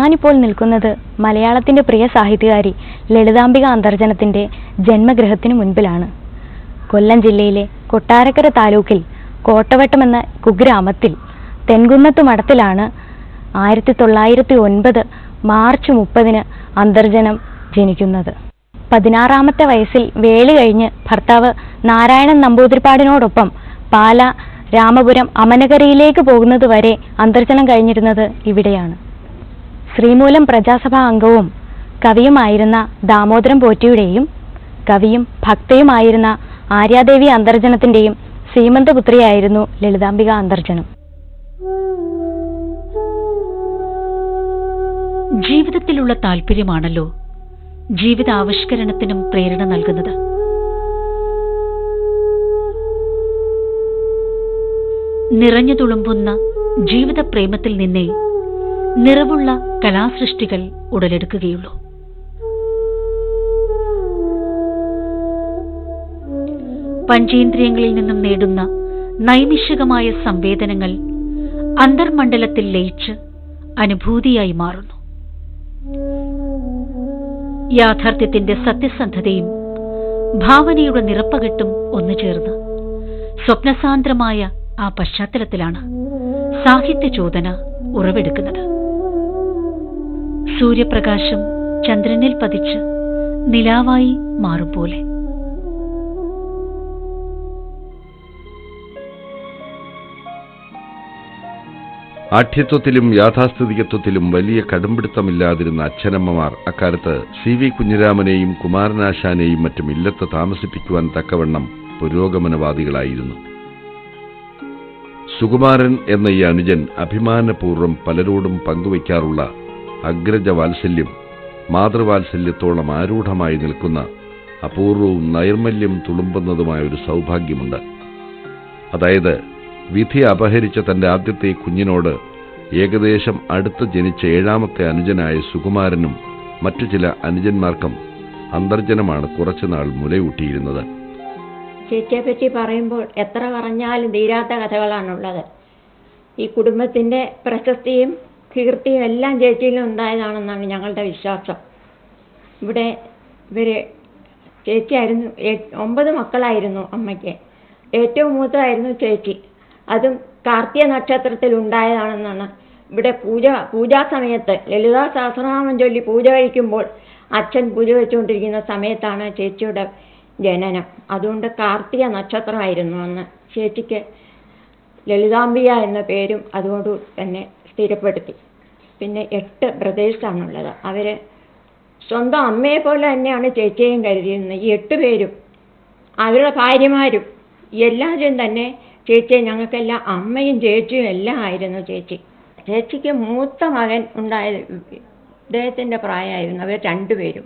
ഞാനിപ്പോൾ നിൽക്കുന്നത് മലയാളത്തിന്റെ പ്രിയ സാഹിത്യകാരി ലളിതാംബിക അന്തർജനത്തിന്റെ ജന്മഗൃഹത്തിനു മുൻപിലാണ് കൊല്ലം ജില്ലയിലെ കൊട്ടാരക്കര താലൂക്കിൽ കോട്ടവട്ടം എന്ന കുഗ്രാമത്തിൽ തെൻകുന്നത്ത് മഠത്തിലാണ് ആയിരത്തി തൊള്ളായിരത്തി ഒൻപത് മാർച്ച് മുപ്പതിന് അന്തർജനം ജനിക്കുന്നത് പതിനാറാമത്തെ വയസ്സിൽ വേലി കഴിഞ്ഞ് ഭർത്താവ് നാരായണൻ നമ്പൂതിരിപ്പാടിനോടൊപ്പം പാല രാമപുരം അമനകരയിലേക്ക് പോകുന്നത് വരെ അന്തർജനം കഴിഞ്ഞിരുന്നത് ഇവിടെയാണ് ശ്രീമൂലം പ്രജാസഭാ അംഗവും കവിയുമായിരുന്ന ദാമോദരം പോറ്റിയുടെയും കവിയും ഭക്തയുമായിരുന്ന ആര്യാദേവി അന്തർജനത്തിന്റെയും സീമന്തപുത്രിയായിരുന്നു ലളിതാംബിക അന്തർജനം ജീവിതത്തിലുള്ള താല്പര്യമാണല്ലോ ജീവിത ആവിഷ്കരണത്തിനും പ്രേരണ നൽകുന്നത് നിറഞ്ഞു തുളുമ്പുന്ന ജീവിത പ്രേമത്തിൽ നിന്നേ നിറവുള്ള കലാസൃഷ്ടികൾ ഉടലെടുക്കുകയുള്ളൂ പഞ്ചേന്ദ്രിയങ്ങളിൽ നിന്നും നേടുന്ന നൈമിഷികമായ സംവേദനങ്ങൾ അന്തർമണ്ഡലത്തിൽ ലയിച്ച് അനുഭൂതിയായി മാറുന്നു യാഥാർത്ഥ്യത്തിന്റെ സത്യസന്ധതയും ഭാവനയുടെ നിറപ്പകെട്ടും ഒന്നു ചേർന്ന് സ്വപ്നസാന്ദ്രമായ ആ പശ്ചാത്തലത്തിലാണ് സാഹിത്യ ചോദന ഉറവെടുക്കുന്നത് സൂര്യപ്രകാശം ചന്ദ്രനിൽ പതിച്ച് നിലാവായി മാറും പോലെ ആഠ്യത്വത്തിലും യാഥാസ്ഥിതികത്വത്തിലും വലിയ കടുംപിടുത്തമില്ലാതിരുന്ന അച്ഛനമ്മമാർ അക്കാലത്ത് സി വി കുഞ്ഞിരാമനെയും കുമാരനാശാനെയും മറ്റും ഇല്ലത്ത് താമസിപ്പിക്കുവാൻ തക്കവണ്ണം പുരോഗമനവാദികളായിരുന്നു സുകുമാരൻ എന്ന ഈ അനുജൻ അഭിമാനപൂർവ്വം പലരോടും പങ്കുവയ്ക്കാറുള്ള അഗ്രജ വാത്സല്യം മാതൃവാത്സല്യത്തോളം ആരൂഢമായി നിൽക്കുന്ന അപൂർവവും നൈർമല്യം തുളുമ്പുന്നതുമായ ഒരു സൗഭാഗ്യമുണ്ട് അതായത് വിധി അപഹരിച്ച തന്റെ ആദ്യത്തെ കുഞ്ഞിനോട് ഏകദേശം അടുത്ത് ജനിച്ച ഏഴാമത്തെ അനുജനായ സുകുമാരനും മറ്റു ചില അനുജന്മാർക്കും അന്തർജനമാണ് കുറച്ചുനാൾ മുലയൂട്ടിയിരുന്നത് ചേച്ചിയെ പറ്റി പറയുമ്പോൾ എത്ര പറഞ്ഞാലും തീരാത്ത കഥകളാണുള്ളത് ഈ കുടുംബത്തിൻ്റെ പ്രശസ്തിയും കീർത്തിയും എല്ലാം ചേച്ചിയിലും ഉണ്ടായതാണെന്നാണ് ഞങ്ങളുടെ വിശ്വാസം ഇവിടെ ഇവർ ചേച്ചിയായിരുന്നു എ- ഒമ്പത് മക്കളായിരുന്നു അമ്മയ്ക്ക് ഏറ്റവും മൂത്തതായിരുന്നു ചേച്ചി അതും കാർത്തിക നക്ഷത്രത്തിൽ ഉണ്ടായതാണെന്നാണ് ഇവിടെ പൂജ പൂജാ സമയത്ത് ലളിതാ സഹസ്രനാമം ചൊല്ലി പൂജ കഴിക്കുമ്പോൾ അച്ഛൻ പൂജ വെച്ചുകൊണ്ടിരിക്കുന്ന സമയത്താണ് ചേച്ചിയുടെ ജനനം അതുകൊണ്ട് കാർത്തിക നക്ഷത്രമായിരുന്നു അന്ന് ചേച്ചിക്ക് ലളിതാംബിക എന്ന പേരും അതുകൊണ്ട് തന്നെ സ്ഥിരപ്പെടുത്തി പിന്നെ എട്ട് ബ്രദേഴ്സാണുള്ളത് അവർ സ്വന്തം അമ്മയെ പോലെ തന്നെയാണ് ചേച്ചിയെയും കരുതിയിരുന്നത് ഈ എട്ട് പേരും അവരുടെ ഭാര്യമാരും എല്ലാവരും തന്നെ ചേച്ചിയെ ഞങ്ങൾക്കെല്ലാം അമ്മയും ചേച്ചിയും എല്ലാം ആയിരുന്നു ചേച്ചി ചേച്ചിക്ക് മൂത്ത മകൻ ഉണ്ടായത് ഇദ്ദേഹത്തിൻ്റെ പ്രായമായിരുന്നു അവർ രണ്ടുപേരും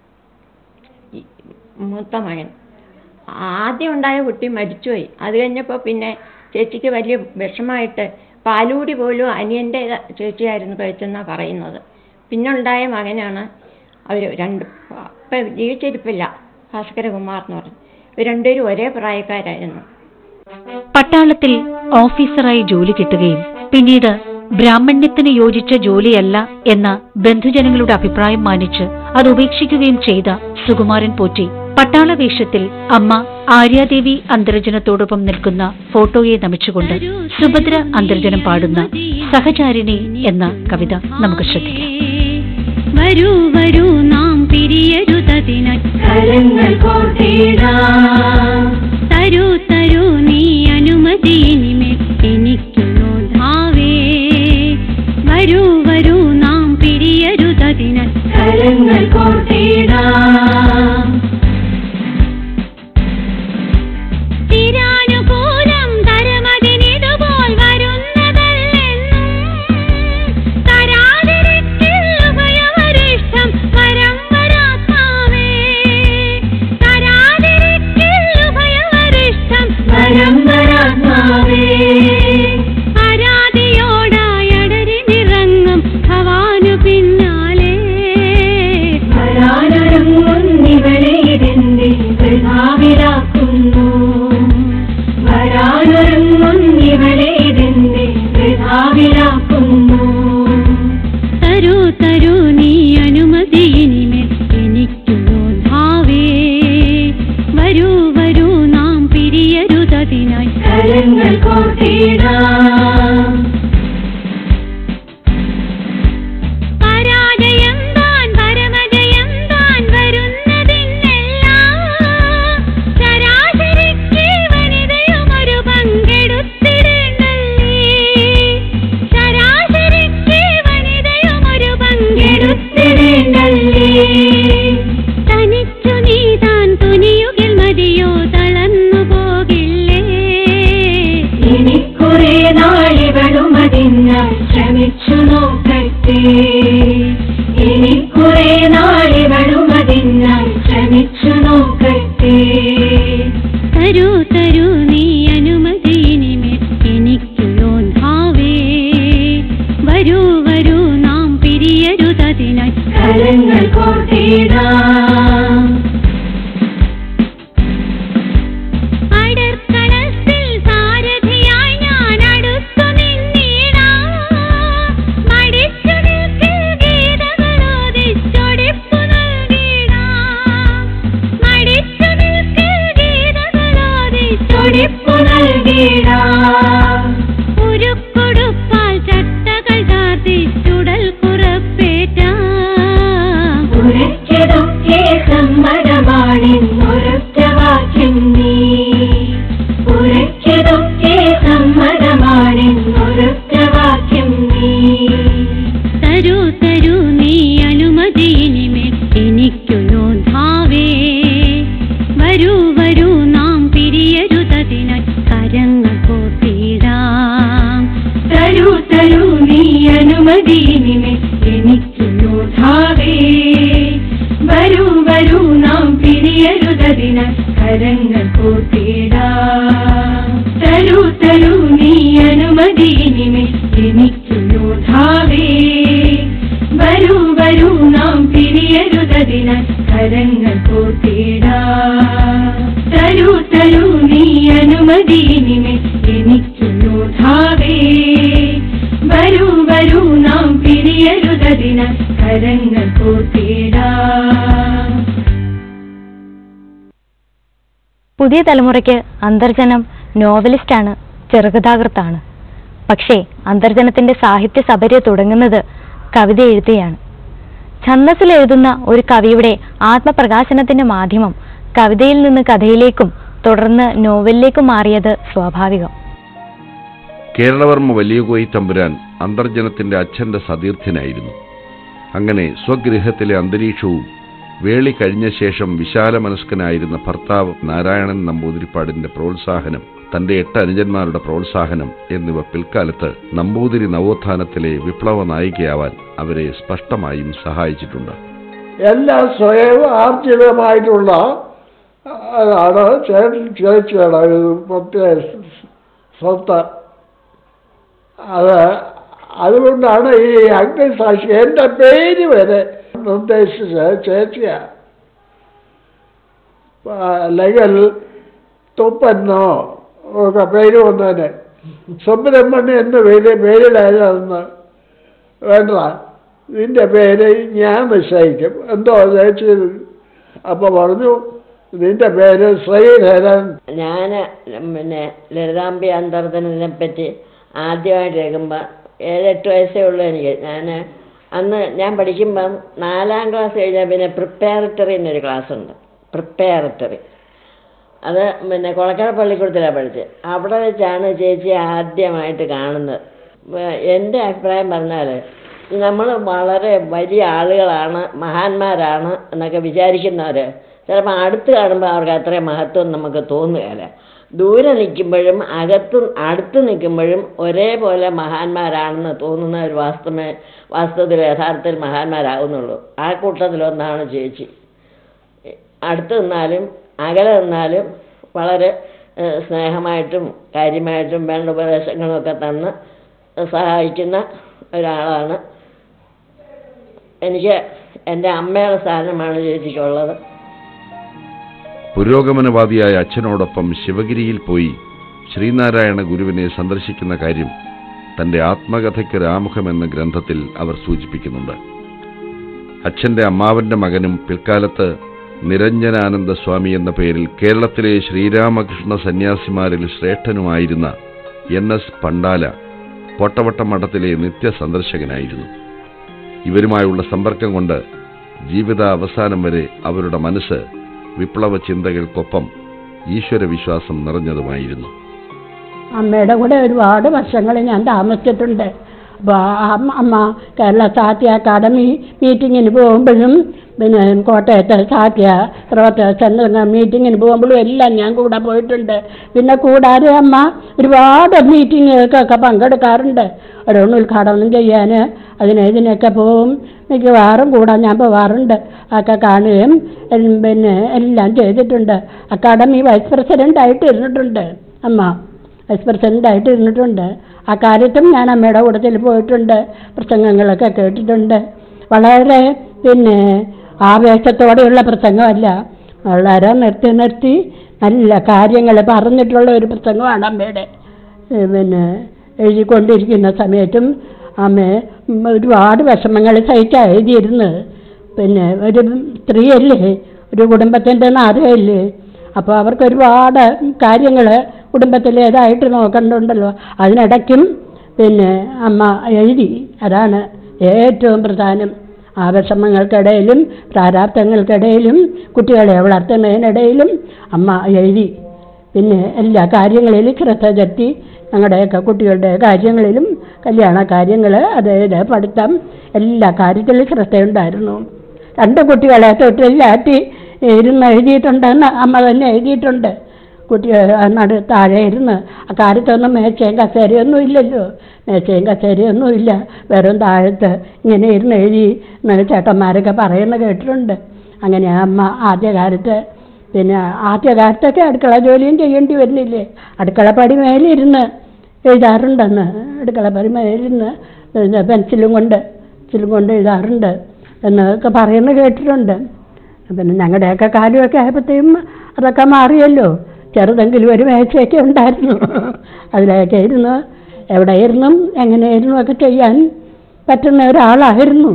ഈ മൂത്ത മകൻ ആദ്യം ഉണ്ടായ കുട്ടി മരിച്ചുപോയി അത് കഴിഞ്ഞപ്പോൾ പിന്നെ ചേച്ചിക്ക് വലിയ വിഷമായിട്ട് പാലൂടി പോലും അനിയൻ്റെ ചേച്ചിയായിരുന്നു കഴിച്ചെന്നാണ് പറയുന്നത് പിന്നെ ഉണ്ടായ മകനാണ് അവർ രണ്ട് ഇപ്പം ജീവിച്ചിരിപ്പില്ല ഭാസ്കരകുമാർ എന്ന് പറഞ്ഞു ഇവർ രണ്ടുപേരും ഒരേ പ്രായക്കാരായിരുന്നു പട്ടാളത്തിൽ ഓഫീസറായി ജോലി കിട്ടുകയും പിന്നീട് ബ്രാഹ്മണ്യത്തിന് യോജിച്ച ജോലിയല്ല എന്ന ബന്ധുജനങ്ങളുടെ അഭിപ്രായം മാനിച്ച് അത് ഉപേക്ഷിക്കുകയും ചെയ്ത സുകുമാരൻ പോറ്റി പട്ടാള വേഷത്തിൽ അമ്മ ആര്യാദേവി അന്തർജനത്തോടൊപ്പം നിൽക്കുന്ന ഫോട്ടോയെ നമിച്ചുകൊണ്ട് സുഭദ്ര അന്തർജനം പാടുന്ന സഹചാരിണി എന്ന കവിത നമുക്ക് ശ്രദ്ധിക്കാം വരൂ വരൂ നാം പിരിയരുതതിന കരങ്ങൾ കോർത്തിടാം തരൂ തരൂ നീ അനുമതി ഇനിമേൽ എനിക്കുള്ളോ ധാവേ വരൂ വരൂ നാം പിരിയരുതതിന കരങ്ങൾ കോർത്തിടാം തിരാനുകൂലം തരമതിനിതുപോൽ വരുന്നതല്ലെന്നും തരാതിരിക്കില്ലുഭയവരിഷ്ടം വരം വരാത്താവേ തരാതിരിക്കില്ലുഭയവരിഷ്ടം കരങ്ങൾ കോർത്തിടാം പരാജയം താൻ പരമജയം താൻ വരുന്നതിനെല്ലാം ശരാശരിക്ക് വനിതയും ഒരു പങ്കെടുത്തിടേണ്ടല്ലേ ശരാശരിക്ക് വനിതയും ഒരു പങ്കെടുത്തിടേണ്ടല്ലേ തനിച്ചു നീ താൻ തുനിയുകിൽ മതിയോ തളർന്നു പോകില്ലേ ഇനി കുറെ നാളിവളും അതിനാൽ ശ്രമിച്ചു നോക്കട്ടെ ഇനി കുറെ നാളിവളും അതിനാൽ ശ്രമിച്ചു നോക്കട്ടെ തരൂ തരൂ നീ അനുമതി ഇനിമേൽ എനിക്കു യോദ്ധാവേ വരൂ വരൂ നാം പിരിയരുതതിനായി കരങ്ങൾ കോർത്തിടാം അടർക്കണത്തിൽ സാരഥിയായി ഞാൻ അടുത്തു നിന്നിടാം മടിച്ചു നിൽക്കിൽ ഗീതകളോദിച്ചൊടിപ്പു നൽകിടാം മടിച്ചു നിൽക്കിൽ ഗീതകളോദിച്ചൊടിപ്പു നൽകിടാം ഉരുക്കൊടുപ്പാൽ ചട്ടകൾ ചാർത്തിച്ചുടൽ പുറപ്പേറ്റാം ഉരച്ചതൊക്കെ സമ്മതമാണെന്നൊരൊറ്റ വാക്യം നീ ഉരച്ചതൊക്കെ സമ്മതമാണെന്നൊരൊറ്റ വാക്യം നീ തരൂ തരൂ നീ അനുമതി ഇനിമേൽ എനിക്കു യോദ്ധാവേ വരൂ വരൂ നാം പിരിയരുതതിനാൽ കരങ്ങൾ കോർത്തിടാം തരൂ തരൂ നീ അനുമതി ഇനിമേൽ എനിക്കു യോദ്ധാവേ വരൂ വരൂ നാം പിരിയരുതതിനാൽ കരങ്ങൾ കോർത്തിടാം തരൂ തരൂ നീ അനുമതി ഇനിമേൽ എനിക്കു യോദ്ധാവേ വരൂ വരൂ നാം പിരിയരുതതിനാൽ കരങ്ങൾ കോർത്തിടാം തരൂ തരൂ നീ അനുമതി ഇനിമേൽ എനിക്കു യോദ്ധാവേ വരൂ വരൂ നാം പിരിയരുതതിനാൽ കരങ്ങൾ കോർത്തിടാം പുതിയ തലമുറയ്ക്ക് അന്തർജനം നോവലിസ്റ്റാണ് ചെറുകഥാകൃത്താണ് പക്ഷേ അന്തർജനത്തിന്റെ സാഹിത്യ സബര്യ തുടങ്ങുന്നത് കവിത എഴുതിയാണ് ഛന്ദസ്സിൽ എഴുതുന്ന ഒരു കവിയുടെ ആത്മപ്രകാശനത്തിന്റെ മാധ്യമം കവിതയിൽ നിന്ന് കഥയിലേക്കും തുടർന്ന് നോവലിലേക്കും മാറിയത് സ്വാഭാവികം കേരളവർമ്മ വലിയകോയി തമ്പുരാൻ അന്തർജനത്തിന്റെ അച്ഛന്റെ സതീർത്ഥ്യനായിരുന്നു അങ്ങനെ സ്വഗൃഹത്തിലെ അന്തരീക്ഷവും വേളി കഴിഞ്ഞ ശേഷം വിശാലമനസ്കനായിരുന്ന ഭർത്താവ് നാരായണൻ നമ്പൂതിരിപ്പാടിന്റെ പ്രോത്സാഹനം തന്റെ എട്ട് അനുജന്മാരുടെ പ്രോത്സാഹനം എന്നിവ പിൽക്കാലത്ത് നമ്പൂതിരി നവോത്ഥാനത്തിലെ വിപ്ലവ നായികയാവാൻ അവരെ സ്പഷ്ടമായും സഹായിച്ചിട്ടുണ്ട് എല്ലാം സ്വയം ആർജിതമായിട്ടുള്ള ആണ് ചേട്ടൻ ചേച്ചിയുടെ ഒരു പ്രത്യേക സ്വത്ത് അത് അതുകൊണ്ടാണ് ഈ അഗ്നിസാക്ഷി എൻ്റെ പേര് വരെ നിർദ്ദേശിച്ച് ചേച്ചിയാണ് അല്ലെങ്കിൽ തുപ്പന്നോ ഒക്കെ പേര് വന്നതിന് സുബ്രഹ്മണ്യം എന്ന പേര് പേരിലായതെന്ന് വേണ്ട നിന്റെ പേര് ഞാൻ നിശ്ചയിക്കും എന്തോ ചേച്ചി അപ്പോൾ പറഞ്ഞു നിന്റെ പേര് ശ്രീധരൻ ഞാൻ പിന്നെ ലളിതാംബി അന്തർജനത്തിനെ പറ്റി ആദ്യമായിട്ട് കേൾക്കുമ്പോൾ ഏഴെട്ട് വയസ്സേ ഉള്ളൂ എനിക്ക് ഞാൻ അന്ന് ഞാൻ പഠിക്കുമ്പം നാലാം ക്ലാസ് കഴിഞ്ഞാൽ പിന്നെ പ്രിപ്പയറട്ടറി എന്നൊരു ക്ലാസ് ഉണ്ട് പ്രിപ്പയറട്ടറി അത് പിന്നെ കൊളക്കര പള്ളിക്കൂടത്തിലാണ് പഠിച്ചത് അവിടെ വെച്ചാണ് ചേച്ചി ആദ്യമായിട്ട് കാണുന്നത് വേ- എൻ്റെ അഭിപ്രായം പറഞ്ഞാൽ നമ്മൾ വളരെ വലിയ ആളുകളാണ് മഹാന്മാരാണ് എന്നൊക്കെ വിചാരിക്കുന്നവർ ചിലപ്പോൾ അടുത്ത് കാണുമ്പോൾ അവർക്ക് അത്രയും മഹത്വം നമുക്ക് തോന്നുകയില്ല ദൂരെ നിൽക്കുമ്പോഴും അകത്ത് അടുത്ത് നിൽക്കുമ്പോഴും ഒരേപോലെ മഹാന്മാരാണെന്ന് തോന്നുന്ന ഒരു വാസ്തവ വാസ്തവത്തിൽ യഥാർത്ഥത്തിൽ മഹാന്മാരാകുന്നുള്ളൂ ആ കൂട്ടത്തിലൊന്നാണ് ചേച്ചി അടുത്ത് നിന്നാലും അകലെ നിന്നാലും വളരെ ഏഹ്, സ്നേഹമായിട്ടും കാര്യമായിട്ടും വേണ്ട ഉപദേശങ്ങളൊക്കെ തന്ന് സഹായിക്കുന്ന ഒരാളാണ് എനിക്ക് എൻ്റെ അമ്മയുടെ സ്ഥാനമാണ് ചേച്ചിക്കുള്ളത് പുരോഗമനവാദിയായ അച്ഛനോടൊപ്പം ശിവഗിരിയിൽ പോയി ശ്രീനാരായണ ഗുരുവിനെ സന്ദർശിക്കുന്ന കാര്യം തന്റെ ആത്മകഥയ്ക്ക് രാമുഖം എന്ന ഗ്രന്ഥത്തിൽ അവർ സൂചിപ്പിക്കുന്നുണ്ട് അച്ഛന്റെ അമ്മാവന്റെ മകനും പിൽക്കാലത്ത് നിരഞ്ജനാനന്ദ സ്വാമി എന്ന പേരിൽ കേരളത്തിലെ ശ്രീരാമകൃഷ്ണ സന്യാസിമാരിൽ ശ്രേഷ്ഠനുമായിരുന്ന എൻ എസ് പണ്ടാല പൊട്ടവട്ടം മഠത്തിലെ നിത്യ സന്ദർശകനായിരുന്നു ഇവരുമായുള്ള സമ്പർക്കം കൊണ്ട് ജീവിത അവസാനം വരെ അവരുടെ മനസ്സ് വിപ്ലവ ചിന്തകൾക്കൊപ്പം ഈശ്വരവിശ്വാസം നിറഞ്ഞതുമായിരുന്നു അമ്മയുടെ കൂടെ ഒരുപാട് വർഷങ്ങൾ ഞാൻ താമസിച്ചിട്ടുണ്ട് അപ്പോൾ അമ്മ അമ്മ കേരള സാഹിത്യ അക്കാദമി മീറ്റിങ്ങിന് പോകുമ്പോഴും പിന്നെ കോട്ടയത്തെ സാഹിത്യ പ്രവർത്തക മീറ്റിങ്ങിന് പോകുമ്പോഴും എല്ലാം ഞാൻ കൂടെ പോയിട്ടുണ്ട് പിന്നെ കൂടാതെ അമ്മ ഒരുപാട് മീറ്റിങ്ങുകൾക്കൊക്കെ പങ്കെടുക്കാറുണ്ട് ഓരോന്ന് ഉദ്ഘാടനം ചെയ്യാൻ അതിന് ഇതിനൊക്കെ പോവും മിക്കവാറും കൂടെ ഞാൻ പോവാറുണ്ട് ഒക്കെ കാണുകയും എൽ- പിന്നെ എല്ലാം ചെയ്തിട്ടുണ്ട് അക്കാദമി വൈസ് പ്രസിഡൻ്റ് ആയിട്ട് ഇരുന്നിട്ടുണ്ട് അമ്മ വൈസ് പ്രസിഡൻ്റായിട്ട് ഇരുന്നിട്ടുണ്ട് ആ കാര്യത്തും ഞാൻ അമ്മയുടെ കൂട്ടത്തിൽ പോയിട്ടുണ്ട് പ്രസംഗങ്ങളൊക്കെ കേട്ടിട്ടുണ്ട് വളരെ പിന്നെ ആവേശത്തോടെയുള്ള പ്രസംഗമല്ല വളരെ നിർത്തി നിർത്തി നല്ല കാര്യങ്ങൾ പറഞ്ഞിട്ടുള്ള ഒരു പ്രസംഗമാണ് അമ്മയുടെ ഏ, പിന്നെ എഴുതിക്കൊണ്ടിരിക്കുന്ന സമയത്തും അമ്മ ഉം, ഒരുപാട് വിഷമങ്ങൾ സഹിച്ചാണ് എഴുതിയിരുന്നത് പിന്നെ ഒരു സ്ത്രീയല്ലേ ഒരു കുടുംബത്തിൻ്റെ നാഥയല്ലേ അപ്പോൾ അവർക്ക് ഒരുപാട് കാര്യങ്ങൾ കുടുംബത്തിലേതായിട്ട് നോക്കണ്ടുണ്ടല്ലോ അതിനിടയ്ക്കും പിന്നെ അമ്മ എഴുതി അതാണ് ഏറ്റവും പ്രധാനം ആ വിഷമങ്ങൾക്കിടയിലും പ്രാരാബ്ദങ്ങൾക്കിടയിലും കുട്ടികളെ വളർത്തുന്നതിനിടയിലും അമ്മ എഴുതി പിന്നെ എല്ലാ കാര്യങ്ങളിലും ശ്രദ്ധ ചെലുത്തി ഞങ്ങളുടെയൊക്കെ കുട്ടികളുടെ കാര്യങ്ങളിലും കല്യാണ കാര്യങ്ങൾ അതായത് പഠിത്തം എല്ലാ കാര്യത്തിലും ശ്രദ്ധയുണ്ടായിരുന്നു രണ്ട് കുട്ടികളെ തൊട്ടില്ലാറ്റി ഇരുന്ന് എഴുതിയിട്ടുണ്ടെന്ന് അമ്മ തന്നെ എഴുതിയിട്ടുണ്ട് കുട്ടി നട താഴെ ഇരുന്ന് ആ കാര്യത്തൊന്നും മേശയും കസേരയൊന്നും ഇല്ലല്ലോ മേശയും കസേരയൊന്നും ഇല്ല വെറും താഴത്ത് ഇങ്ങനെ ഇരുന്ന് എഴുതി എന്ന് ചേട്ടന്മാരൊക്കെ പറയുന്നത് കേട്ടിട്ടുണ്ട് അങ്ങനെ അമ്മ ആദ്യകാലത്ത് പിന്നെ ആദ്യകാലത്തൊക്കെ അടുക്കള ജോലിയും ചെയ്യേണ്ടി വരുന്നില്ലേ അടുക്കളപ്പടി മേലിരുന്ന് എഴുതാറുണ്ടെന്ന് അടുക്കളപ്പടി മേലിരുന്ന് പിന്നെ പെൻസിലും കൊണ്ട് പെൻസിലും കൊണ്ട് എഴുതാറുണ്ട് എന്നൊക്കെ പറയുന്നത് കേട്ടിട്ടുണ്ട് പിന്നെ ഞങ്ങളുടെയൊക്കെ കാലമൊക്കെ ആയപ്പോഴത്തേക്കും അതൊക്കെ മാറിയല്ലോ ചെറുതെങ്കിലും ഒരു മേശയൊക്കെ ഉണ്ടായിരുന്നു അതിലൊക്കെ ഇരുന്ന് എവിടെയിരുന്നു എങ്ങനെയായിരുന്നു ഒക്കെ ചെയ്യാൻ പറ്റുന്ന ഒരാളായിരുന്നു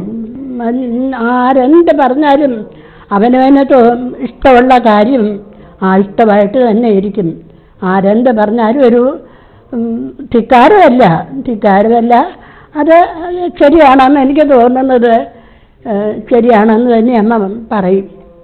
മൻ- ആരെന്ത് പറഞ്ഞാലും അവനവന് തോ ഇഷ്ടമുള്ള കാര്യം ആ ഇഷ്ടമായിട്ട് തന്നെ ഇരിക്കും ആരെന്ത് പറഞ്ഞാലും ഒരു ഉം, ധിക്കാരമല്ല ധിക്കാരമല്ല അത് ശരിയാണെന്ന് എനിക്ക് തോന്നുന്നത് ഏഹ്, ശരിയാണെന്ന് തന്നെ അമ്മ പറയും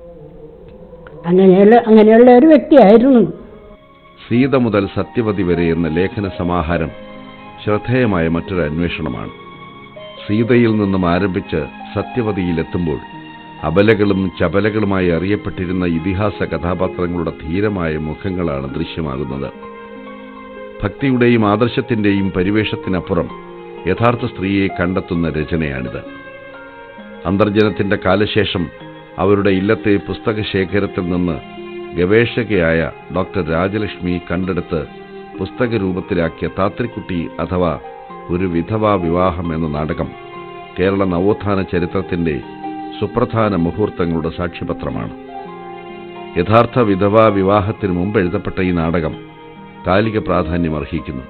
അങ്ങനെയുള്ള അങ്ങനെയുള്ള ഒരു വ്യക്തിയായിരുന്നു സീത മുതൽ സത്യവതി വരെ എന്ന ലേഖന സമാഹാരം ശ്രദ്ധേയമായ മറ്റൊരു അന്വേഷണമാണ് സീതയിൽ നിന്നും ആരംഭിച്ച് സത്യവതിയിലെത്തുമ്പോൾ അബലകളും ചപലകളുമായി അറിയപ്പെട്ടിരുന്ന ഇതിഹാസ കഥാപാത്രങ്ങളുടെ ധീരമായ മുഖങ്ങളാണ് ദൃശ്യമാകുന്നത് ഭക്തിയുടെയും ആദർശത്തിന്റെയും പരിവേഷത്തിനപ്പുറം യഥാർത്ഥ സ്ത്രീയെ കണ്ടെത്തുന്ന രചനയാണിത് അന്തർജനത്തിന്റെ കാലശേഷം അവരുടെ ഇല്ലത്തെ പുസ്തകശേഖരത്തിൽ നിന്ന് ഗവേഷകയായ ഡോക്ടർ രാജലക്ഷ്മി കണ്ടെടുത്ത് പുസ്തക രൂപത്തിലാക്കിയ താത്രിക്കുട്ടി അഥവാ ഒരു വിധവാ വിവാഹം എന്ന നാടകം കേരള നവോത്ഥാന ചരിത്രത്തിന്റെ സുപ്രധാന മുഹൂർത്തങ്ങളുടെ സാക്ഷ്യപത്രമാണ് യഥാർത്ഥ വിധവാ വിവാഹത്തിന് മുമ്പ് എഴുതപ്പെട്ട ഈ നാടകം കാലിക പ്രാധാന്യം അർഹിക്കുന്നു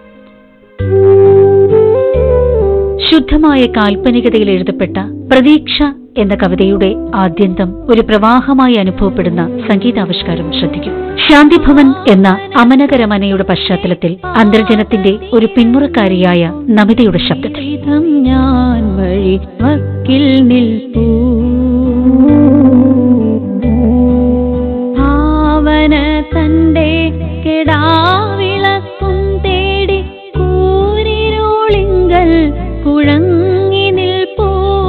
ശുദ്ധമായ കാൽപ്പനികതയിൽ എഴുതപ്പെട്ട പ്രതീക്ഷ എന്ന കവിതയുടെ ആദ്യന്തം ഒരു പ്രവാഹമായി അനുഭവപ്പെടുന്ന സംഗീതാവിഷ്കാരം ശ്രദ്ധിക്കും ശാന്തിഭവൻ എന്ന അമനകരമനയുടെ പശ്ചാത്തലത്തിൽ അന്തർജനത്തിന്റെ ഒരു പിന്മുറക്കാരിയായ നമിതയുടെ ശബ്ദത്തിൽ വിധം ഞാൻ വഴി വക്കിൽ നിൽപ്പൂ ഭാവന തന്റെ കെടാവിളക്കും തേടി കൂരിരുളിങ്കൽ കുഴങ്ങി നിൽപ്പൂ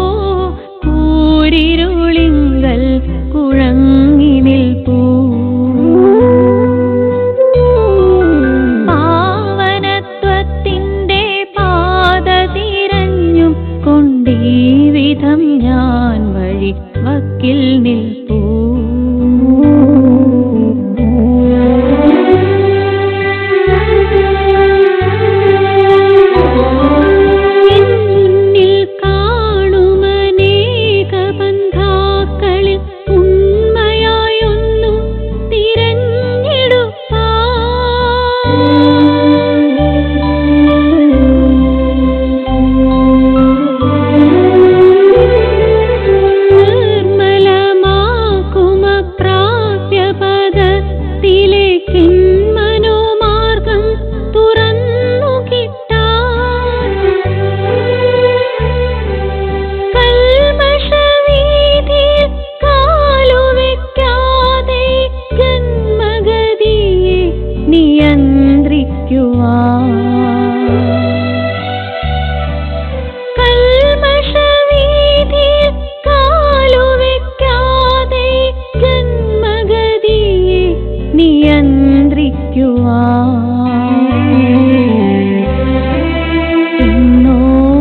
കൂരിരുളിങ്കൽ കുഴങ്ങി നിൽപ്പൂ പാവനത്വത്തിന്റെ പാത തിരഞ്ഞും കൊണ്ടീ വിധം ഞാൻ എന്നോ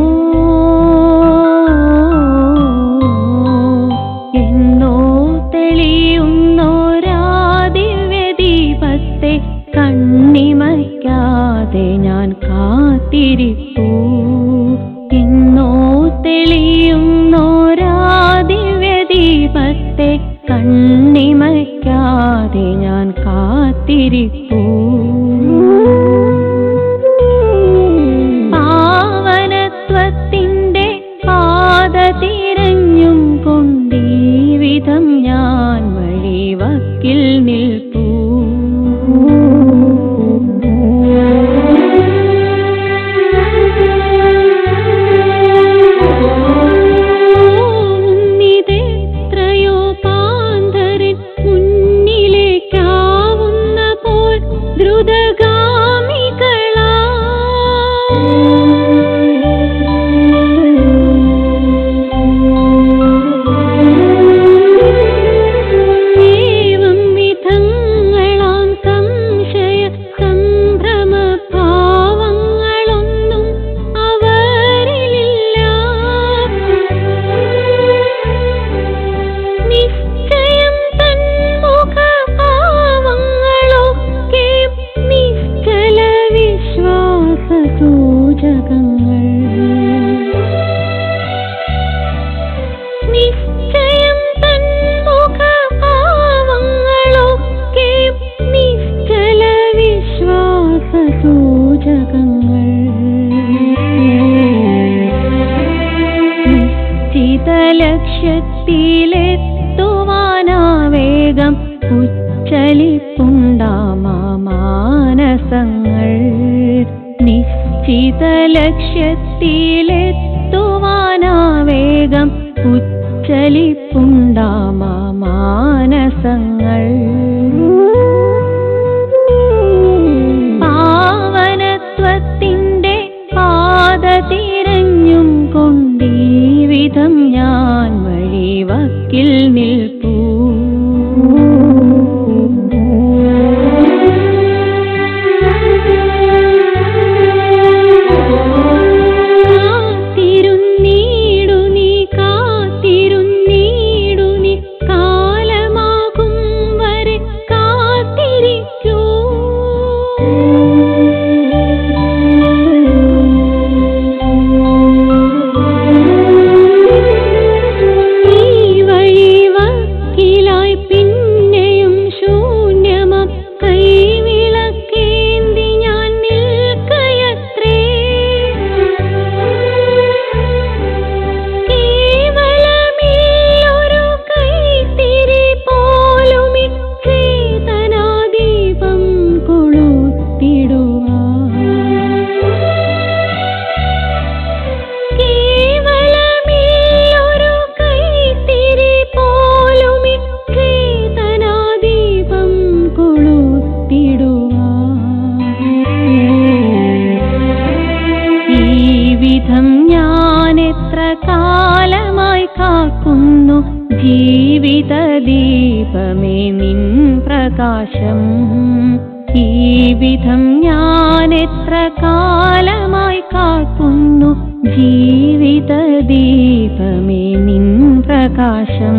എന്നോ തെളിയുന്നോരാ ദിവ്യദീപത്തെ കണ്ണിമയ്ക്കാതെ ഞാൻ കാത്തിരിപ്പൂ എന്നോ തെളിയുന്നോരാ ദിവ്യദീപത്തെ കണ്ണിമയ്ക്കാതെ ഞാൻ കാത്തിരിപ്പൂ പാവനത്വത്തിൻ്റെ പാത തിരഞ്ഞും കൊണ്ടീ വിധം ഞാൻ വഴിവക്കിൽ നിൽപ്പൂ പോകുന്നിതെത്രയോ പാന്തരൻ മുന്നിലേക്കാവുന്ന പോൽ ദ്രുതഗാമികളാ ഏവം വിധങ്ങളാം സംശയ സംഭ്രമ ഭാവങ്ങളൊന്നും അവരിലില്ല നിശ്ചയം തന്മുഖ ഭാവങ്ങളൊക്കെ നിശ്ചല വിശ്വാസ സൂചകങ്ങൾ നിശ്ചയം തന്മുഖ ഭാവങ്ങളൊക്കെ നിശ്ചല വിശ്വാസ സൂചകങ്ങൾ നിശ്ചിത ലക്ഷ്യത്തിലെത്തുവാനാവേഗം ഉച്ചലിപ്പുണ്ടാമാ മാനസങ്ങൾ നിശ്ചിത ലക്ഷ്യത്തിലെത്തുവാനാവേഗം ഉച്ചലിപ്പുണ്ടാമാ മാനസങ്ങൾ പാവനത്വത്തിൻ്റെ പാത തിരഞ്ഞും കൊണ്ടീ വിധം ഞാൻ വഴിവക്കിൽ നിൽപ്പൂ കാത്തിരുന്നീടു നീ കാത്തിരുന്നീടു നീ കാലമാകും വരെ കാത്തിരിക്കൂ ഈ വഴിവക്കിലായി പിന്നെയും ശൂന്യമം കൈവിളക്കേന്തി ഞാൻ നിൽക്കയത്രേ കേവലമീയൊരു കൈത്തിരി പോലുമി ചേതനാദീപം കൊളുത്തിടുവാൻ കേവലമീയൊരു കൈത്തിരി പോലുമി ചേതനാദീപം കൊളുത്തിടുവാൻ ഈ വിധം ഞാൻ എത്ര കാലമായി കാക്കുന്നു ജീവിത ദീപമേ നിൻ പ്രകാശം ഈ വിധം ഞാൻ എത്ര കാലമായി കാക്കുന്നു ജീവിത ദീപമേ നിൻ പ്രകാശം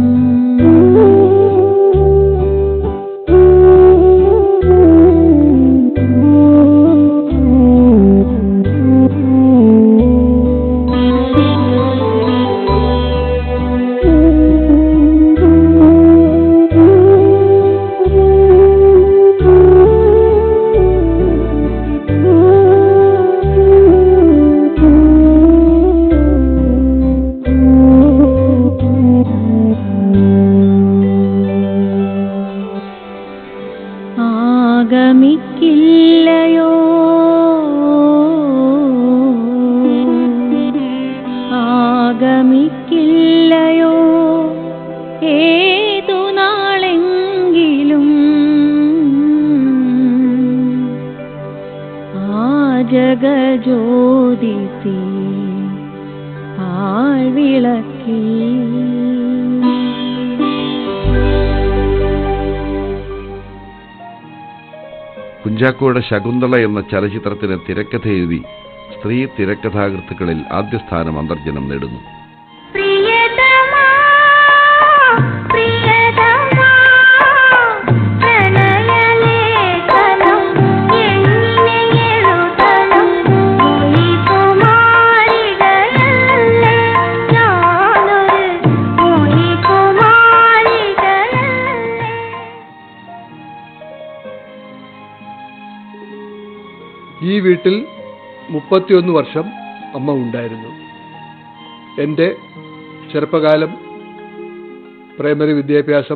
ആഗമിക്കില്ലയോ ആഗമിക്കില്ലയോ ഏതു നാളെങ്കിലും ആ ജഗജ്യോതിസി ആഴ്വിളക്കി കുഞ്ചാക്കോയുടെ ശകുന്തള എന്ന ചലച്ചിത്രത്തിന് തിരക്കഥ എഴുതി സ്ത്രീ തിരക്കഥാകൃത്തുക്കളിൽ ആദ്യ സ്ഥാനം അന്തർജനം നേടുന്നു പ്രിയതമാ പ്രിയതമാ പ്രണയലേഖനം എങ്ങനെ എഴുതണം മുനികുമാരികയല്ലേ ഞാനൊരു മുനികുമാരികയല്ലേ ഈ വീട്ടിൽ മുപ്പത്തിയൊന്ന് വർഷം അമ്മ ഉണ്ടായിരുന്നു എൻ്റെ ചെറുപ്പകാലം പ്രൈമറി വിദ്യാഭ്യാസം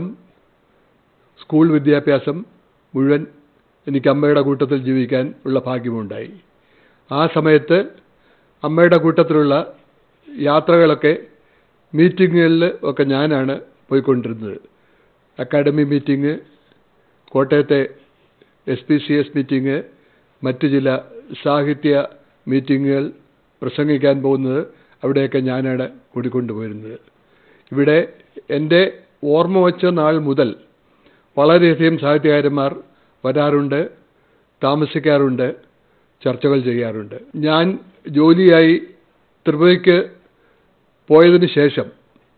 സ്കൂൾ വിദ്യാഭ്യാസം മുഴുവൻ എനിക്ക് അമ്മയുടെ കൂട്ടത്തിൽ ജീവിക്കാൻ ഉള്ള ഭാഗ്യമുണ്ടായി ആ സമയത്ത് അമ്മയുടെ കൂട്ടത്തിലുള്ള യാത്രകളൊക്കെ മീറ്റിങ്ങുകളിൽ ഒക്കെ ഞാനാണ് പോയിക്കൊണ്ടിരുന്നത് അക്കാഡമി മീറ്റിംഗ് കോട്ടയത്തെ S P C S meeting മറ്റു ചില സാഹിത്യ മീറ്റിങ്ങുകൾ പ്രസംഗിക്കാൻ പോകുന്നത് അവിടെയൊക്കെ ഞാനാണ് കൂടിക്കൊണ്ടുപോയിരുന്നത് ഇവിടെ എൻ്റെ ഓർമ്മ വച്ച നാൾ മുതൽ വളരെയധികം സാഹിത്യകാരന്മാർ വരാറുണ്ട് താമസിക്കാറുണ്ട് ചർച്ചകൾ ചെയ്യാറുണ്ട് ഞാൻ ജോലിയായി ത്രിപുരയ്ക്ക് പോയതിന് ശേഷം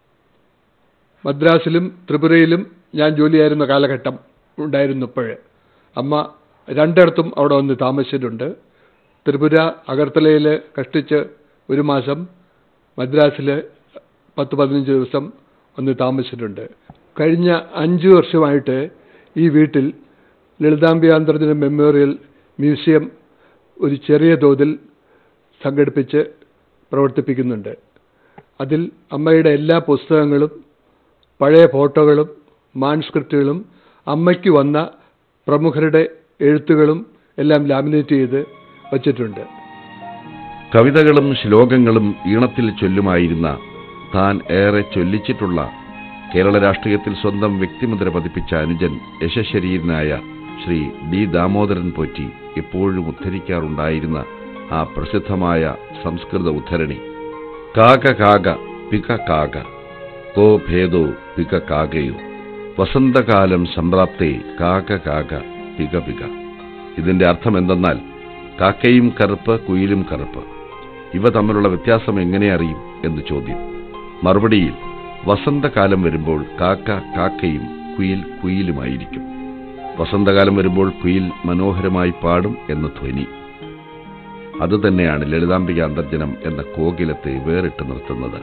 മദ്രാസിലും ത്രിപുരയിലും ഞാൻ ജോലിയായിരുന്ന കാലഘട്ടം ഉണ്ടായിരുന്നപ്പോൾ അമ്മ രണ്ടിടത്തും അവിടെ വന്ന് താമസിച്ചിട്ടുണ്ട് ത്രിപുര അഗർത്തലയിൽ കഷ്ടിച്ച് ഒരു മാസം മദ്രാസിൽ പത്ത് പതിനഞ്ച് ദിവസം വന്ന് താമസിച്ചിട്ടുണ്ട് കഴിഞ്ഞ അഞ്ച് വർഷമായിട്ട് ഈ വീട്ടിൽ ലളിതാംബികാന്തർജന മെമ്മോറിയൽ മ്യൂസിയം ഒരു ചെറിയ തോതിൽ സംഘടിപ്പിച്ച് പ്രവർത്തിപ്പിക്കുന്നുണ്ട് അതിൽ അമ്മയുടെ എല്ലാ പുസ്തകങ്ങളും പഴയ ഫോട്ടോകളും മാൻസ്ക്രിപ്റ്റുകളും അമ്മയ്ക്ക് വന്ന പ്രമുഖരുടെ എഴുത്തുകളും എല്ലാം ലാമിനേറ്റ് ചെയ്ത് വച്ചിട്ടുണ്ട് കവിതകളും ശ്ലോകങ്ങളും ഈണത്തിൽ ചൊല്ലുമായിരുന്ന താൻ ഏറെ ചൊല്ലിച്ചിട്ടുള്ള കേരള രാഷ്ട്രീയത്തിൽ സ്വന്തം വ്യക്തിമുദ്ര പതിപ്പിച്ച അനുജൻ യശശരീരനായ ശ്രീ ഡി ദാമോദരൻ പോറ്റി എപ്പോഴും ഉദ്ധരിക്കാറുണ്ടായിരുന്ന ആ പ്രസിദ്ധമായ സംസ്കൃത ഉദ്ധരണി കാക കാക പിക കാക കോ ഭേദോ പിക കാകയോ വസന്തകാലം സംപ്രാപ്തേ കാക കാക പിക പിക ഇതിന്റെ അർത്ഥം എന്തെന്നാൽ കാക്കയും കറുപ്പ് കുയിലും കറുപ്പ് ഇവ തമ്മിലുള്ള വ്യത്യാസം എങ്ങനെ അറിയും എന്ന് ചോദ്യം മറുപടിയിൽ വസന്തകാലം വരുമ്പോൾ കാക്ക കാക്കയും കുയിൽ കുയിലുമായിരിക്കും വസന്തകാലം വരുമ്പോൾ കുയിൽ മനോഹരമായി പാടും എന്ന ധ്വനി അതുതന്നെയാണ് ലളിതാംബിക അന്തർജനം എന്ന കോകിലത്തെ വേറിട്ട് നിർത്തുന്നത്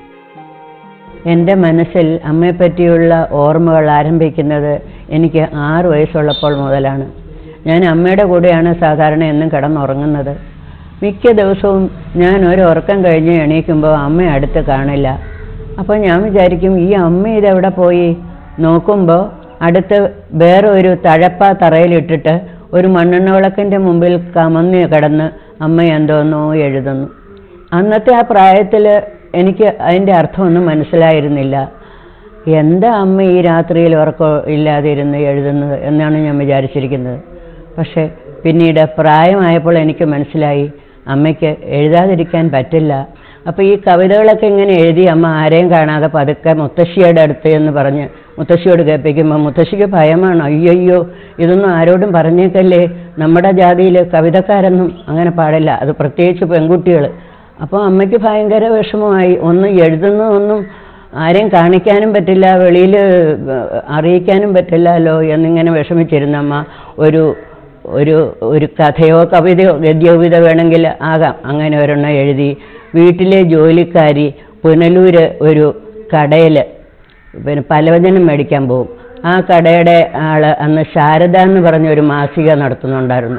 എൻ്റെ മനസ്സിൽ അമ്മയെപ്പറ്റിയുള്ള ഓർമ്മകൾ ആരംഭിക്കുന്നത് എനിക്ക് ആറ് വയസ്സുള്ളപ്പോൾ മുതലാണ് ഞാൻ അമ്മയുടെ കൂടെയാണ് സാധാരണ എന്നും കിടന്നുറങ്ങുന്നത് മിക്ക ദിവസവും ഞാൻ ഒരു ഉറക്കം കഴിഞ്ഞ് എണീക്കുമ്പോൾ അമ്മ അടുത്ത് കാണില്ല അപ്പോൾ ഞാൻ വിചാരിക്കും ഈ അമ്മ ഇതെവിടെ പോയി നോക്കുമ്പോൾ അടുത്ത് വേറെ ഒരു തഴപ്പ തറയിലിട്ടിട്ട് ഒരു മണ്ണെണ്ണ വിളക്കിൻ്റെ മുമ്പിൽ കമന്ന് കിടന്ന് അമ്മ എന്തോന്നോ എഴുതുന്നു അന്നത്തെ ആ പ്രായത്തിൽ എനിക്ക് അതിൻ്റെ അർത്ഥമൊന്നും മനസ്സിലായിരുന്നില്ല എന്താ അമ്മ ഈ രാത്രിയിൽ ഉറക്കം ഇല്ലാതെ ഇരുന്ന് എഴുതുന്നത് എന്നാണ് ഞാൻ വിചാരിച്ചിരിക്കുന്നത് പക്ഷേ പിന്നീട് പ്രായമായപ്പോൾ എനിക്ക് മനസ്സിലായി അമ്മയ്ക്ക് എഴുതാതിരിക്കാൻ പറ്റില്ല അപ്പോൾ ഈ കവിതകളൊക്കെ ഇങ്ങനെ എഴുതി അമ്മ ആരെയും കാണാതെ പതുക്കെ മുത്തശ്ശിയുടെ അടുത്ത് എന്ന് പറഞ്ഞ് മുത്തശ്ശിയോട് കേൾപ്പിക്കുമ്പോൾ മുത്തശ്ശിക്ക് ഭയമാണ് അയ്യയ്യോ ഇതൊന്നും ആരോടും പറഞ്ഞേക്കല്ലേ നമ്മുടെ ജാതിയിൽ കവിതക്കാരൊന്നും അങ്ങനെ പാടില്ല അത് പ്രത്യേകിച്ച് പെൺകുട്ടികൾ അപ്പോൾ അമ്മയ്ക്ക് ഭയങ്കര വിഷമമായി ഒന്നും എഴുതുന്നതൊന്നും ആരെയും കാണിക്കാനും പറ്റില്ല വെളിയിൽ അറിയിക്കാനും പറ്റില്ലല്ലോ എന്നിങ്ങനെ വിഷമിച്ചിരുന്ന അമ്മ ഒരു ഒരു ഒരു കഥയോ കവിതയോ ഗദ്യകവിത വേണമെങ്കിൽ ആകാം അങ്ങനെ ഒരെണ്ണം എഴുതി വീട്ടിലെ ജോലിക്കാരി പുനലൂര് ഒരു കടയിൽ പിന്നെ പലവചനം മേടിക്കാൻ പോകും ആ കടയുടെ ആള് അന്ന് ശാരദ എന്ന് പറഞ്ഞ ഒരു മാസിക നടത്തുന്നുണ്ടായിരുന്നു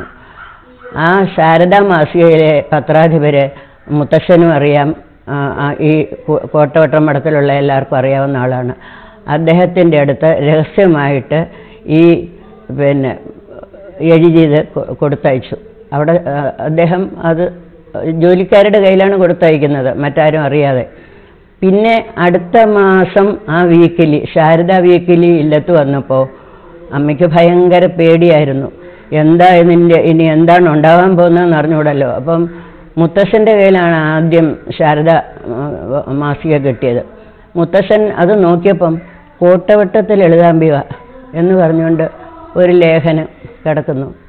ആ ശാരദ മാസികയിലെ പത്രാധിപര് മുത്തശ്ശനും അറിയാം ആ, ആ, ഈ കോ- കോട്ടവട്ടം മഠത്തിലുള്ള എല്ലാവർക്കും അറിയാവുന്ന ആളാണ് അദ്ദേഹത്തിൻ്റെ അടുത്ത് രഹസ്യമായിട്ട് ഈ പിന്നെ എഴുതിയത് കൊ- കൊടുത്തയച്ചു അവിടെ ആ, അദ്ദേഹം അത് ജോലിക്കാരുടെ കയ്യിലാണ് കൊടുത്തയക്കുന്നത് മറ്റാരും അറിയാതെ പിന്നെ അടുത്ത മാസം ആ വീക്കിലി ശാരദ വീക്കിലി ഇല്ലത്ത് വന്നപ്പോൾ അമ്മയ്ക്ക് ഭയങ്കര പേടിയായിരുന്നു എന്താ ഇതിൻ്റെ ഇനി എന്താണ് ഉണ്ടാകാൻ പോകുന്നതെന്ന് അറിഞ്ഞുകൂടല്ലോ അപ്പം മുത്തശ്ശൻ്റെ കയ്യിലാണ് ആദ്യം ശാരദ ആ, മാസിക കിട്ടിയത് മുത്തശ്ശൻ അത് നോക്കിയപ്പം കോട്ടവട്ടത്തിൽ എഴുതാമ്പിക എന്ന് പറഞ്ഞുകൊണ്ട് ഒരു ലേഖനം കിടക്കുന്നു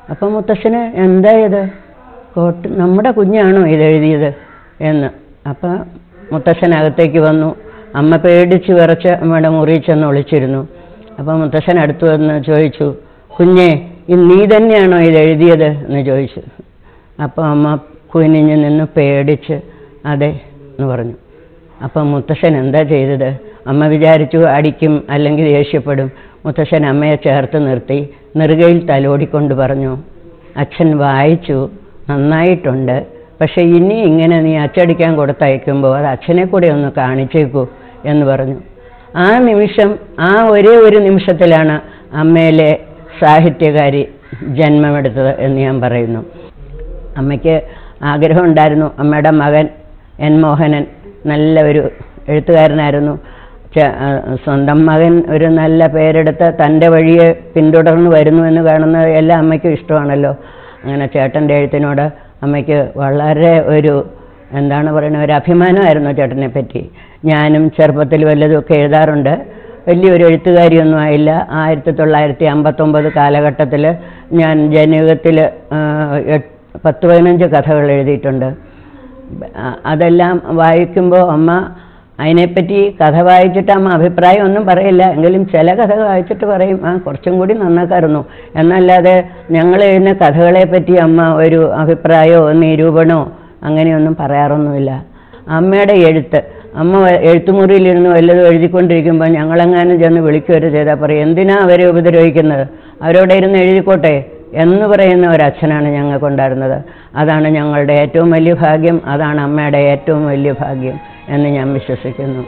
അപ്പം മുത്തശ്ശന് എന്താ ഇത് കോട്ട് നമ്മുടെ കുഞ്ഞാണോ ഇത് എഴുതിയത് എന്ന് അപ്പം മുത്തശ്ശൻ അകത്തേക്ക് വന്നു അമ്മ പേടിച്ച് വിറച്ച് അമ്മയുടെ മുറിയിൽ ചെന്ന് ഒളിച്ചിരുന്നു അപ്പം മുത്തശ്ശൻ അടുത്ത് വന്ന് ചോദിച്ചു കുഞ്ഞെ ഇത് നീ തന്നെയാണോ ഇത് എഴുതിയത് എന്ന് ചോദിച്ചു അപ്പം അമ്മ കുനിഞ്ഞ് നിന്ന് പേടിച്ച് അതെ എന്ന് പറഞ്ഞു അപ്പം മുത്തശ്ശൻ എന്താ ചെയ്തത് അമ്മ വിചാരിച്ചു അടിക്കും അല്ലെങ്കിൽ ദേഷ്യപ്പെടും മുത്തശ്ശൻ അമ്മയെ ചേർത്ത് നിർത്തി നെറുകയിൽ തലോടിക്കൊണ്ട് പറഞ്ഞു അച്ഛൻ വായിച്ചു നന്നായിട്ടുണ്ട് പക്ഷെ ഇനി ഇങ്ങനെ നീ അച്ചടിക്കാൻ കൊടുത്തയക്കുമ്പോൾ അത് അച്ഛനെ കൂടെ ഒന്ന് കാണിച്ചേക്കൂ എന്ന് പറഞ്ഞു ആ നിമിഷം ആ ഒരേ ഒരു നിമിഷത്തിലാണ് അമ്മയിലെ സാഹിത്യകാരി ജന്മമെടുത്തത് എന്ന് ഞാൻ പറയുന്നു അമ്മയ്ക്ക് ആഗ്രഹമുണ്ടായിരുന്നു അമ്മയുടെ മകൻ എൻ മോഹനൻ നല്ല ഒരു എഴുത്തുകാരനായിരുന്നു ചെ- ആ, സ്വന്തം മകൻ ഒരു നല്ല പേരെടുത്ത് തൻ്റെ വഴിയെ പിന്തുടർന്ന് വരുന്നു എന്ന് കാണുന്നത് എല്ലാ അമ്മയ്ക്കും ഇഷ്ടമാണല്ലോ അങ്ങനെ ചേട്ടൻ്റെ എഴുത്തിനോട് അമ്മയ്ക്ക് വളരെ ഒരു എന്താണ് പറയുന്നത് ഒരു അഭിമാനമായിരുന്നു ചേട്ടനെ പറ്റി ഞാനും ചെറുപ്പത്തിൽ വല്ലതുമൊക്കെ എഴുതാറുണ്ട് വലിയൊരു എഴുത്തുകാരിയൊന്നും ആയില്ല ആയിരത്തി തൊള്ളായിരത്തി അമ്പത്തൊമ്പത് കാലഘട്ടത്തിൽ ഞാൻ ജനയുഗത്തിൽ പത്ത് പതിനഞ്ച് കഥകൾ എഴുതിയിട്ടുണ്ട് അ- അതെല്ലാം വായിക്കുമ്പോൾ അമ്മ അതിനെപ്പറ്റി കഥ വായിച്ചിട്ട് അമ്മ അഭിപ്രായം ഒന്നും പറയില്ല എങ്കിലും ചില കഥ വായിച്ചിട്ട് പറയും ആ കുറച്ചും കൂടി നന്നാക്കായിരുന്നു എന്നല്ലാതെ ഞങ്ങൾ എഴുതുന്ന കഥകളെ പറ്റി അമ്മ ഒരു അഭിപ്രായമോ നിരൂപണമോ അങ്ങനെയൊന്നും പറയാറൊന്നുമില്ല അമ്മയുടെ എഴുത്ത് അമ്മ വ- എഴുത്തുമുറിയിലിരുന്ന് വല്ലതും എഴുതിക്കൊണ്ടിരിക്കുമ്പോൾ ഞങ്ങളെങ്ങാനും ചെന്ന് വിളിക്കുകയോ ചെയ്താൽ പറയും എന്തിനാ അവരെ ഉപദ്രവിക്കുന്നത് അവരോടെ ഇരുന്ന് എഴുതിക്കോട്ടെ എന്ന് പറയുന്ന ഒരച്ഛനാണ് ഞങ്ങൾക്കുണ്ടായിരുന്നത് അതാണ് ഞങ്ങളുടെ ഏറ്റവും വലിയ ഭാഗ്യം അതാണ് അമ്മയുടെ ഏറ്റവും വലിയ ഭാഗ്യം എന്ന് ഞാൻ വിശ്വസിക്കുന്നു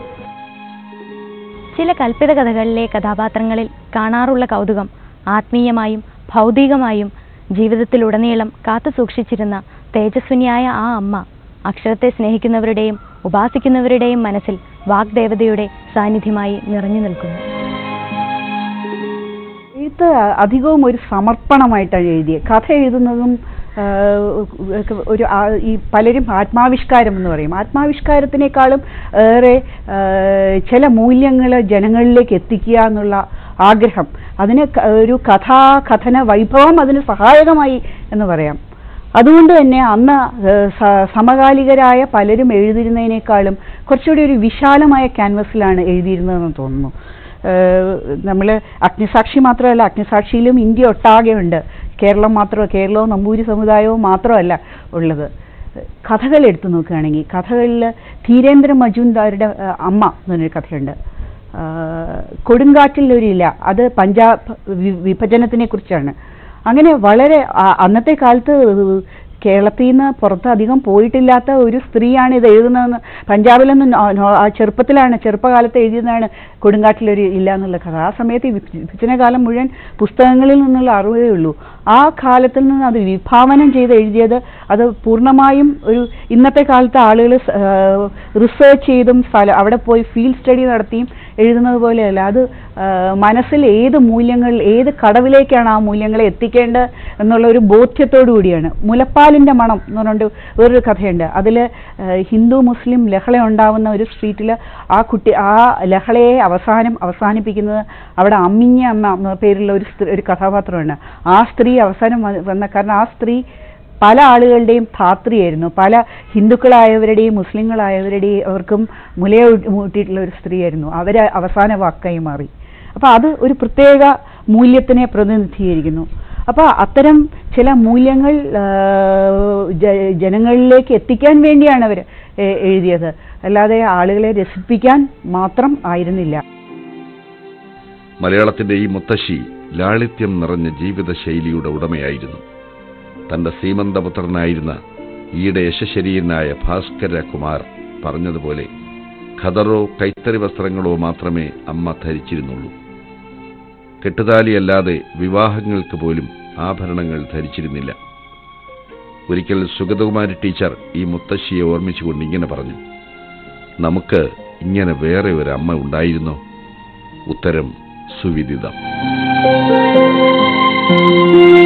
ചില കൽപ്പിത കഥകളിലെ കഥാപാത്രങ്ങളിൽ കാണാറുള്ള കൗതുകം ആത്മീയമായും ഭൗതികമായും ജീവിതത്തിലുടനീളം കാത്തു സൂക്ഷിച്ചിരുന്ന തേജസ്വിനിയായ ആ അമ്മ അക്ഷരത്തെ സ്നേഹിക്കുന്നവരുടെയും ഉപാസിക്കുന്നവരുടെയും മനസ്സിൽ വാഗ്ദേവതയുടെ സാന്നിധ്യമായി നിറഞ്ഞു നിൽക്കുന്നു എഴുത്ത് അധികവും ഒരു സമർപ്പണമായിട്ടാണ് എഴുതിയത് കഥ എഴുതുന്നതും ആ, ഒക്കെ ഒരു ആ- ഈ പലരും ആത്മാവിഷ്കാരം എന്ന് പറയും ആത്മാവിഷ്കാരത്തിനേക്കാളും ഏറെ ആ, ചില മൂല്യങ്ങൾ ജനങ്ങളിലേക്ക് എത്തിക്കുക എന്നുള്ള ആഗ്രഹം അതിന് ക- ഒരു കഥാകഥന വൈഭവം അതിന് സഹായകമായി എന്ന് പറയാം അതുകൊണ്ട് തന്നെ അന്ന് ഏഹ്, സ- സമകാലികരായ പലരും എഴുതിയിരുന്നതിനേക്കാളും കുറച്ചുകൂടി ഒരു വിശാലമായ ക്യാൻവസിലാണ് എഴുതിയിരുന്നതെന്ന് തോന്നുന്നു നമ്മൾ അഗ്നിസാക്ഷി മാത്രമല്ല അഗ്നിസാക്ഷിയിലും ഇന്ത്യ ഒട്ടാകെ ഉണ്ട് കേരളം മാത്രമോ കേരളവും നമ്പൂരി സമുദായവും മാത്രമല്ല ഉള്ളത് കഥകൾ എടുത്തു നോക്കുകയാണെങ്കിൽ കഥകളിൽ ധീരേന്ദ്ര മജുംദാരുടെ ഏഹ്, അമ്മ എന്നൊരു കഥയുണ്ട് ആഹ് കൊടുങ്കാറ്റിൽ ഒരു ഇല അത് പഞ്ചാബ് വി- വിഭജനത്തിനെ കുറിച്ചാണ് അങ്ങനെ വളരെ ആ- അന്നത്തെ കാലത്ത് കേരളത്തിൽ നിന്ന് പുറത്ത് അധികം പോയിട്ടില്ലാത്ത ഒരു സ്ത്രീയാണ് ഇത് എഴുതുന്നതെന്ന് പഞ്ചാബിൽ നിന്ന് നോ- നോ- ആ ചെറുപ്പത്തിലാണ് ചെറുപ്പകാലത്ത് എഴുതിയതാണ് കൊടുങ്കാട്ടിലൊരു ഇല്ല എന്നുള്ള കഥ ആ സമയത്ത് ഈ വിഭ- വിഭജനകാലം മുഴുവൻ പുസ്തകങ്ങളിൽ നിന്നുള്ള അറിവേ ഉള്ളൂ ആ കാലത്തിൽ നിന്ന് അത് വിഭാവനം ചെയ്ത് എഴുതിയത് അത് പൂർണ്ണമായും ഒരു ഇന്നത്തെ കാലത്ത് ആളുകൾ റിസർച്ച് ചെയ്തും സ്ഥലം അവിടെ പോയി ഫീൽഡ് സ്റ്റഡി നടത്തിയും എഴുതുന്നത് പോലെയല്ല അത് ആ, മനസ്സിൽ ഏത് മൂല്യങ്ങൾ ഏത് കടവിലേക്കാണ് ആ മൂല്യങ്ങളെ എത്തിക്കേണ്ടത് എന്നുള്ള ഒരു ബോധ്യത്തോടു കൂടിയാണ് മുലപ്പാലിൻ്റെ മണം എന്ന് പറഞ്ഞുകൊണ്ട് വേറൊരു കഥയുണ്ട് അതിൽ ഹിന്ദു മുസ്ലിം ലഹള ഉണ്ടാവുന്ന ഒരു സ്ട്രീറ്റിൽ ആ കുട്ടി ആ ലഹളയെ അവസാനം അവസാനിപ്പിക്കുന്നത് അവിടെ അമ്മിഞ്ഞ അമ്മ എന്ന പേരുള്ള ഒരു സ്ത്രീ ഒരു കഥാപാത്രമാണ് ആ സ്ത്രീ അവസാനം വ- വന്ന കാരണം ആ സ്ത്രീ പല ആളുകളുടെയും ധാത്രിയായിരുന്നു പല ഹിന്ദുക്കളായവരുടെയും മുസ്ലിങ്ങളായവരുടെയും അവർക്കും മുലയെ മൂട്ടിയിട്ടുള്ള ഒരു സ്ത്രീയായിരുന്നു അവരെ അവസാന വാക്കായി മാറി അപ്പോൾ അത് ഒരു പ്രത്യേക മൂല്യത്തിനെ പ്രതിനിധീകരിക്കുന്നു അപ്പോൾ അത്തരം ചില മൂല്യങ്ങൾ ആ, ജ- ജനങ്ങളിലേക്ക് എത്തിക്കാൻ വേണ്ടിയാണ് അവർ എഴുതിയത് അല്ലാതെ ആളുകളെ രസിപ്പിക്കാൻ മാത്രം ആയിരുന്നില്ല മലയാളത്തിന്റെ ഈ മുത്തശ്ശി ലാളിത്യം നിറഞ്ഞ ജീവിതശൈലിയുടെ ഉടമയായിരുന്നു തന്റെ സീമന്തപുത്രനായിരുന്ന ഈയിടെ യശശരീരനായ ഭാസ്കര കുമാർ പറഞ്ഞതുപോലെ ഖദറോ കൈത്തറി വസ്ത്രങ്ങളോ മാത്രമേ അമ്മ ധരിച്ചിരുന്നുള്ളൂ കെട്ടുതാലിയല്ലാതെ വിവാഹങ്ങൾക്ക് പോലും ആഭരണങ്ങൾ ധരിച്ചിരുന്നില്ല ഒരിക്കൽ സുഗതകുമാരി ടീച്ചർ ഈ മുത്തശ്ശിയെ ഓർമ്മിച്ചുകൊണ്ട് ഇങ്ങനെ പറഞ്ഞു നമുക്ക് ഇങ്ങനെ വേറെ ഒരു അമ്മ ഉണ്ടായിരുന്നോ ഉത്തരം സുവിദിതം